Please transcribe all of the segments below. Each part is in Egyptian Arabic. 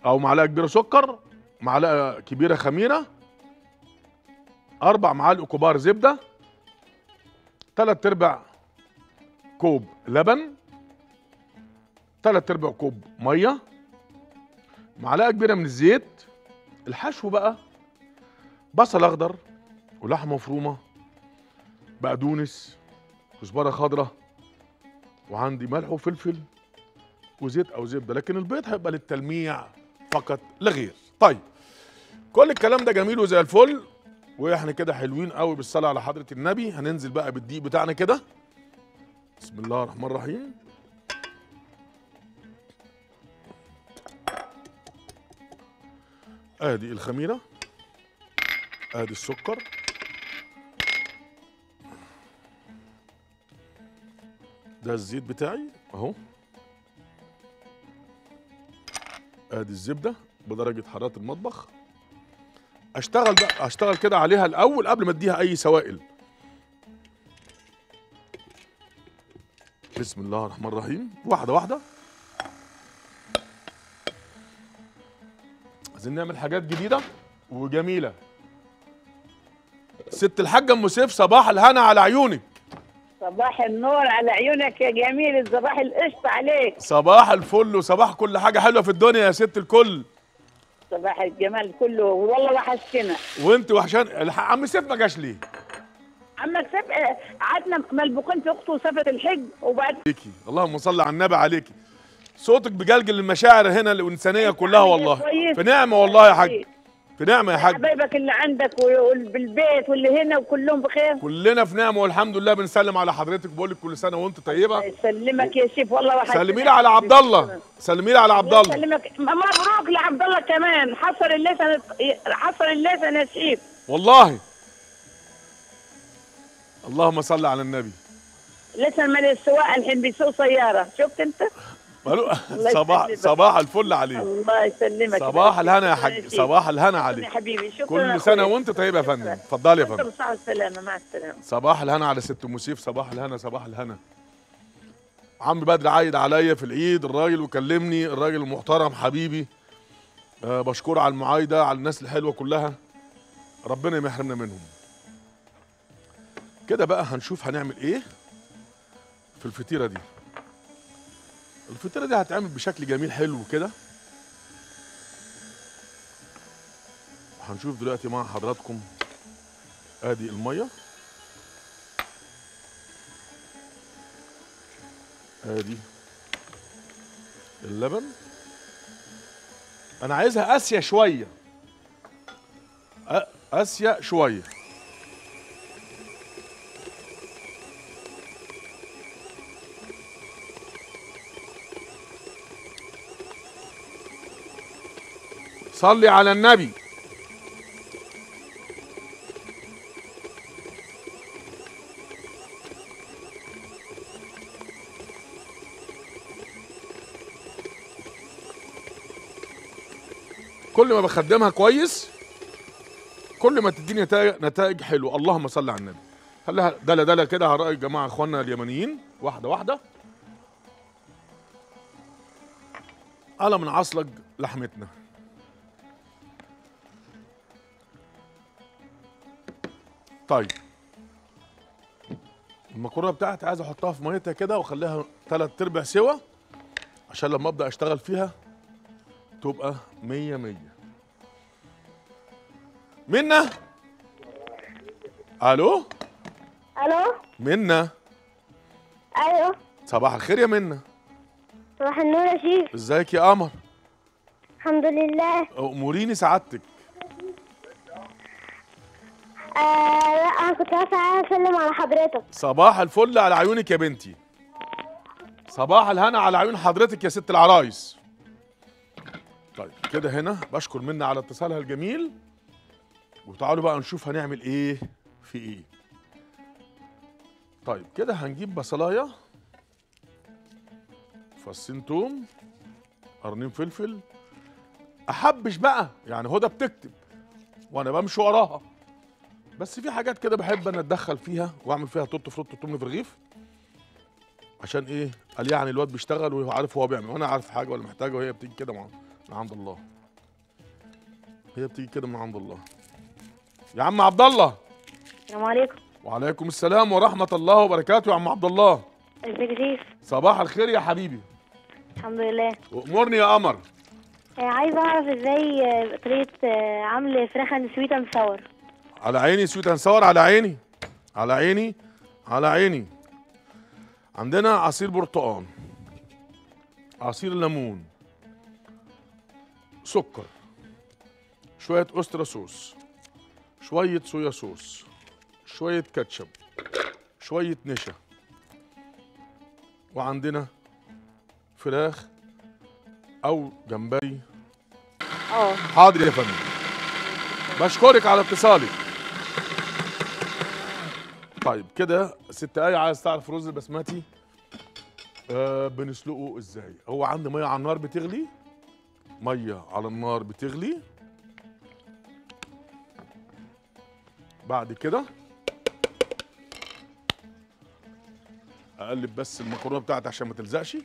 او معلقه كبيره سكر معلقه كبيره خميره اربع معالق كبار زبده ثلاث ارباع كوب لبن ثلاث ارباع كوب ميه معلقه كبيره من الزيت الحشو بقى بصل اخضر ولحمه مفرومه بقدونس كزبره خضراء وعندي ملح وفلفل وزيت او زبده لكن البيض هيبقى للتلميع فقط لا غير طيب كل الكلام ده جميل وزي الفل واحنا كده حلوين قوي بالصلاه على حضره النبي هننزل بقى بالدقيق بتاعنا كده بسم الله الرحمن الرحيم ادي الخميره ادي السكر ده الزيت بتاعي اهو ادي الزبده بدرجه حراره المطبخ اشتغل بقى اشتغل كده عليها الاول قبل ما اديها اي سوائل بسم الله الرحمن الرحيم واحده واحده عايزين نعمل حاجات جديده وجميله ست الحاجه ام سيف صباح الهنا على عيونك صباح النور على عيونك يا جميل صباح القشطة عليك صباح الفل وصباح كل حاجه حلوه في الدنيا يا ست الكل صباح الجمال كله والله وحشتنا وانت وحشان الح- عم سيف ما جاش ليه عمك سب قعدنا ملبوقين في اخته وسافت الحج وبعد عليكي اللهم صل على النبي عليكي صوتك بجلجل المشاعر هنا الانسانيه كلها والله كويس. في نعمه والله يا حاج في نعمه يا حاج حبايبك اللي عندك وبالبيت واللي هنا وكلهم بخير كلنا في نعمه والحمد لله بنسلم على حضرتك بقول لك كل سنه وانت طيبه يسلمك يا شيف والله وحشتنا سلمي لي على عبد الله سلمي لي على عبد الله يسلمك مبروك لعبد الله كمان حصر اللسان حصر اللسان يا شيف والله اللهم صل على النبي لسان مال السواق الحين بيسوق سياره شفت انت مالو- الله صباح يسلمك. صباح الفل عليك الله يسلمك صباح الهنا يا حاج شيف. صباح الهنا يا عليك حبيبي شكرا كل سنه وانت طيبه يا فندم اتفضلي يا فندم بالصحة والسلامة مع السلامة صباح الهنا على ست ام سيف صباح الهنا صباح الهنا عم بدر عايد عليا في العيد الراجل وكلمني الراجل المحترم حبيبي أه بشكره على المعايده على الناس الحلوه كلها ربنا ما يحرمنا منهم كده بقى هنشوف هنعمل ايه في الفطيره دي الفطيره دي هتعمل بشكل جميل حلو كده هنشوف دلوقتي مع حضراتكم ادي الميه ادي اللبن انا عايزها قاسيه شويه أ- قاسيه شويه صلي على النبي كل ما بخدمها كويس كل ما تديني نتائج نتائج حلوه اللهم صل على النبي خليها دله دله كده هرأي الجماعه اخواننا اليمنيين واحده واحده على من عصلج لحمتنا طيب المكرونه بتاعتي عايز احطها في ميتها كده واخليها تلات ارباع سوا عشان لما ابدا اشتغل فيها تبقى مية مية منا الو الو منا ايوه صباح الخير يا منا صباح النور يا شيف ازيك يا قمر الحمد لله اموريني سعادتك آه لا انا كنت بس عايزه اسلم على حضرتك صباح الفل على عيونك يا بنتي صباح الهنا على عيون حضرتك يا ست العرايس طيب كده هنا بشكر منا على اتصالها الجميل وتعالوا بقى نشوف هنعمل ايه في ايه طيب كده هنجيب بصلايه فصين توم قرنين فلفل احبش بقى يعني هدى بتكتب وانا بمشي وراها بس في حاجات كده بحب انا اتدخل فيها واعمل فيها توت فروت توم في رغيف عشان ايه قال يعني الواد بيشتغل وهو عارف هو بيعمل وانا عارف حاجه ولا محتاجه وهي بتيجي كده مع- من عند الله هي بتيجي كده من عند الله يا عم عبد الله السلام عليكم وعليكم السلام ورحمه الله وبركاته يا عم عبد الله ازيك يا شيف صباح الخير يا حبيبي الحمد لله وامرني يا قمر آه، عايزه اعرف ازاي آه، طريقه آه، عمل فراخ اند سويت اند ساور على عيني سويت هنصور على عيني على عيني على عيني عندنا عصير برتقال عصير ليمون سكر شوية أسترا صوص شوية صويا صوص شوية كاتشب شوية نشا وعندنا فراخ أو جمبري اه حاضر يا فندم بشكرك على اتصالك طيب كده ست آية عايز تعرف رز البسمتي آه بنسلقه ازاي هو عندي ميه على النار بتغلي ميه على النار بتغلي بعد كده اقلب بس المكرونه بتاعتي عشان ما تلزقش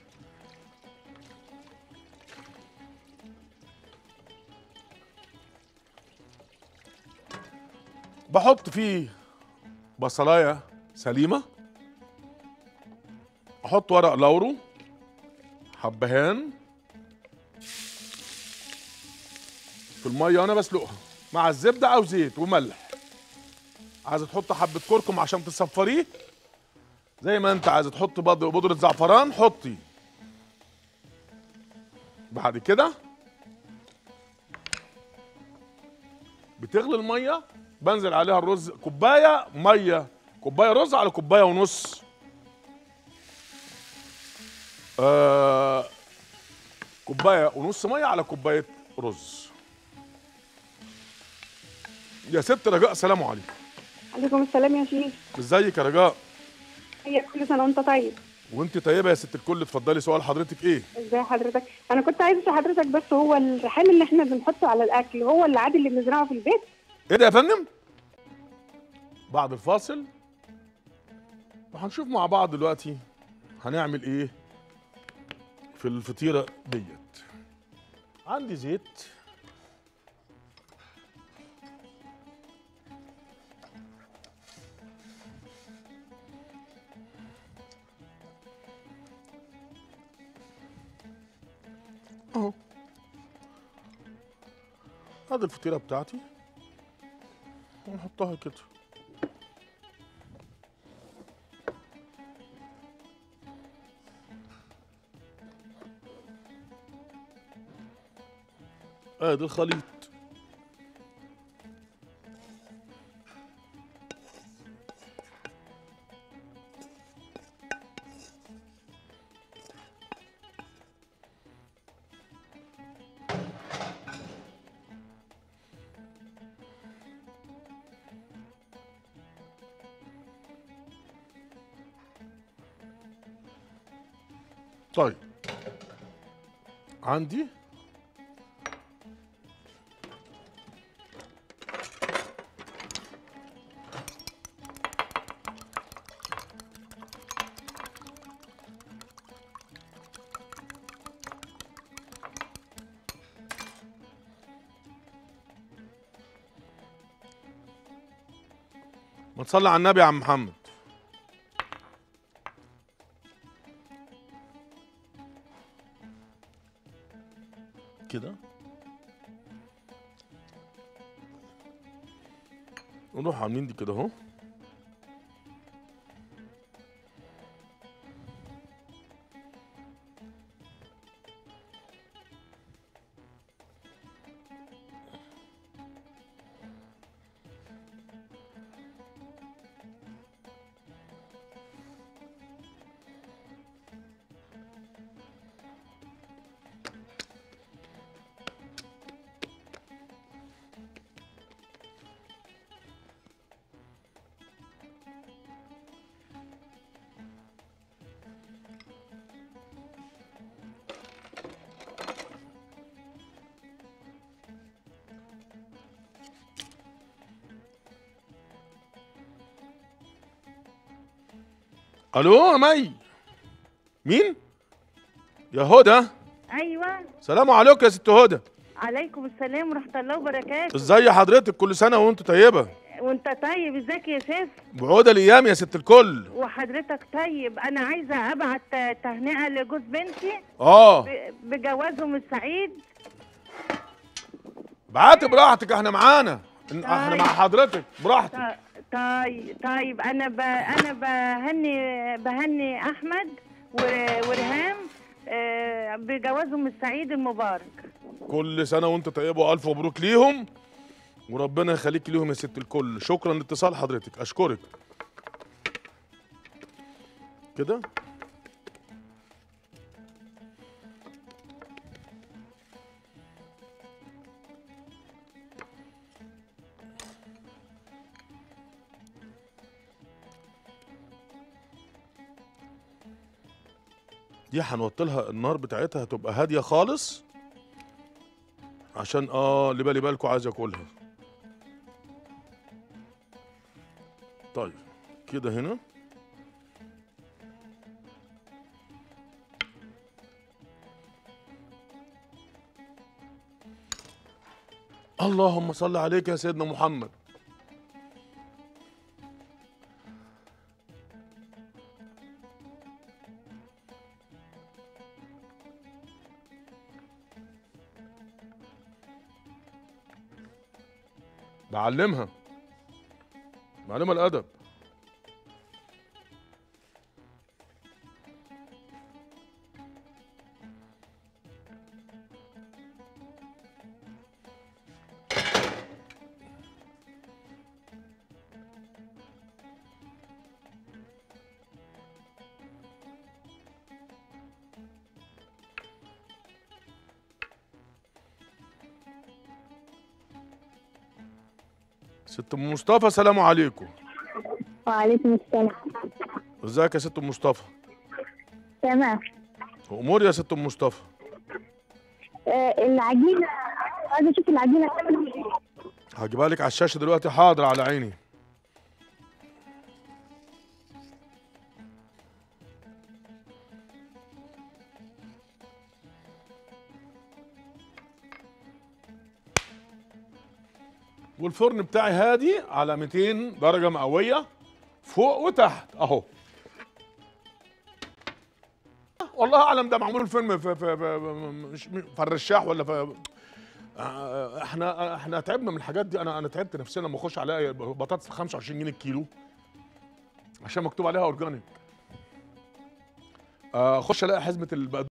بحط فيه بصلايه سليمه احط ورق لورو حبهان في الميه وانا بسلقها مع الزبده او زيت وملح عايزه تحط حبه كركم عشان تصفريه زي ما انت عايزه تحط بض- بودره زعفران حطي بعد كده بتغلي الميه بنزل عليها الرز كوبايه ميه كوبايه رز على كوبايه ونص آه كوبايه ونص ميه على كوبايه رز يا ست رجاء سلام عليكم عليكم السلام يا شيخ ازيك يا رجاء هي كل سنه وانت طيب وانت طيبه يا ست الكل اتفضلي سؤال حضرتك ايه ازاي حضرتك انا كنت عايزه اسال حضرتك بس هو الريحان اللي احنا بنحطه على الاكل هو اللي عادي اللي بنزرعه في البيت ايه ده يا فندم بعد الفاصل وهنشوف مع بعض دلوقتي هنعمل ايه في الفطيره ديت عندي زيت اهو هذه الفطيره بتاعتي ونحطها كده ادي الخليط طيب عندي ما تصلي على النبي يا عم محمد كده ونروح عاملين دي كده اهو الو يا مي مين يا هدى ايوه سلام عليكم يا ست هدى عليكم السلام ورحمة الله وبركاته ازاي حضرتك كل سنه وانت طيبه وانت طيب ازيك يا شيف بعود الايام يا ست الكل وحضرتك طيب انا عايزة ابعت تهنئة لجوز بنتي اه ب- بجوازهم السعيد بعتي براحتك احنا معانا احنا مع حضرتك براحتك ط- طيب طيب انا ب... انا بهني بهني احمد و- ورهام آه، بجوازهم السعيد المبارك كل سنه وانت طيبه والف مبروك ليهم وربنا يخليك ليهم يا ست الكل شكرا لاتصال حضرتك اشكرك كده دي هنوطي لها النار بتاعتها هتبقى هاديه خالص عشان اه اللي بالي بالكم عايز اكلها طيب كده هنا اللهم صل عليك يا سيدنا محمد بعلمها بعلمها الادب ست ام مصطفى سلام عليكم وعليكم السلام ازيك يا ست ام مصطفى تمام امور يا ست ام مصطفى آه العجينة عايزة أشوف العجينة هجيبها لك على الشاشه دلوقتي حاضر على عيني والفرن بتاعي هادي على 200 درجه مئويه فوق وتحت اهو والله اعلم ده معمول الفيلم في في في مش في الرشاح ولا في آه، احنا احنا تعبنا من الحاجات دي انا انا تعبت نفسيا لما اخش عليها بطاطس ب 25 جنيه الكيلو عشان مكتوب عليها اورجانيك اخش الاقي حزمه البقدونس